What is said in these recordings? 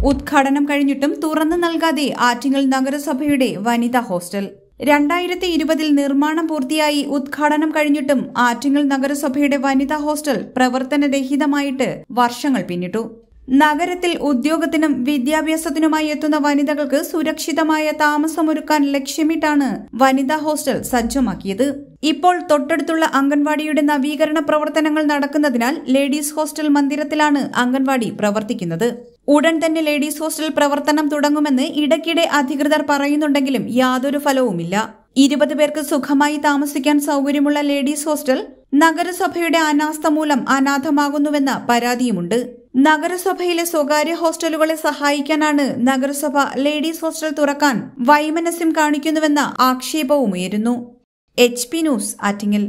ഉദ്ഘാടനം കഴിഞ്ഞിട്ടും തുറന്നു നൽകാതെ ആറ്റിങ്ങൽ നഗരസഭയുടെ വനിതാ ഹോസ്റ്റൽ രണ്ടായിരത്തി ഇരുപതിൽ നിർമ്മാണം പൂർത്തിയായി ഉദ്ഘാടനം കഴിഞ്ഞിട്ടും ആറ്റിങ്ങൽ നഗരസഭയുടെ വനിതാ ഹോസ്റ്റൽ പ്രവർത്തനരഹിതമായിട്ട് വർഷങ്ങൾ പിന്നിട്ടു നഗരത്തിൽ ഉദ്യോഗത്തിനും വിദ്യാഭ്യാസത്തിനുമായി എത്തുന്ന വനിതകൾക്ക് സുരക്ഷിതമായ താമസമൊരുക്കാൻ ലക്ഷ്യമിട്ടാണ് വനിതാ ഹോസ്റ്റൽ സജ്ജമാക്കിയത് ഇപ്പോൾ തൊട്ടടുത്തുള്ള അംഗൻവാടിയുടെ നവീകരണ പ്രവർത്തനങ്ങൾ നടക്കുന്നതിനാൽ ലേഡീസ് ഹോസ്റ്റൽ മന്ദിരത്തിലാണ് അംഗൻവാടി പ്രവർത്തിക്കുന്നത് ഉടൻ തന്നെ ലേഡീസ് ഹോസ്റ്റൽ പ്രവർത്തനം തുടങ്ങുമെന്ന് ഇടയ്ക്കിടെ അധികൃതർ പറയുന്നുണ്ടെങ്കിലും യാതൊരു ഫലവുമില്ല ഇരുപത് പേർക്ക് സുഖമായി താമസിക്കാൻ സൗകര്യമുള്ള ലേഡീസ് ഹോസ്റ്റൽ നഗരസഭയുടെ അനാസ്ഥ മൂലം അനാഥമാകുന്നുവെന്ന പരാതിയുമുണ്ട് നഗരസഭയിലെ സ്വകാര്യ ഹോസ്റ്റലുകളെ സഹായിക്കാനാണ് നഗരസഭ ലേഡീസ് ഹോസ്റ്റൽ തുറക്കാൻ വൈമനസ്യം കാണിക്കുന്നുവെന്ന ആക്ഷേപവുമുയരുന്നു H P news Attingal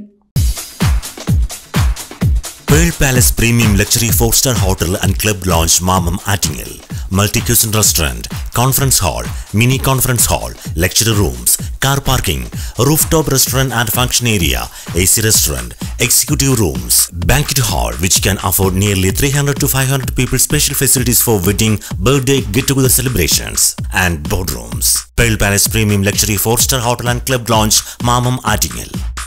Pearl Palace Premium Luxury 4-star Hotel and Club Lounge Mamam Attingel. Multi-cuisine restaurant, conference hall, mini conference hall, lecture rooms, car parking, rooftop restaurant and function area, AC restaurant, executive rooms, banquet hall which can afford nearly 300 to 500 people special facilities for wedding, birthday, get-together celebrations and boardrooms. Pearl Palace Premium Luxury 4-star Hotel and Club Lounge Mamam Attingel.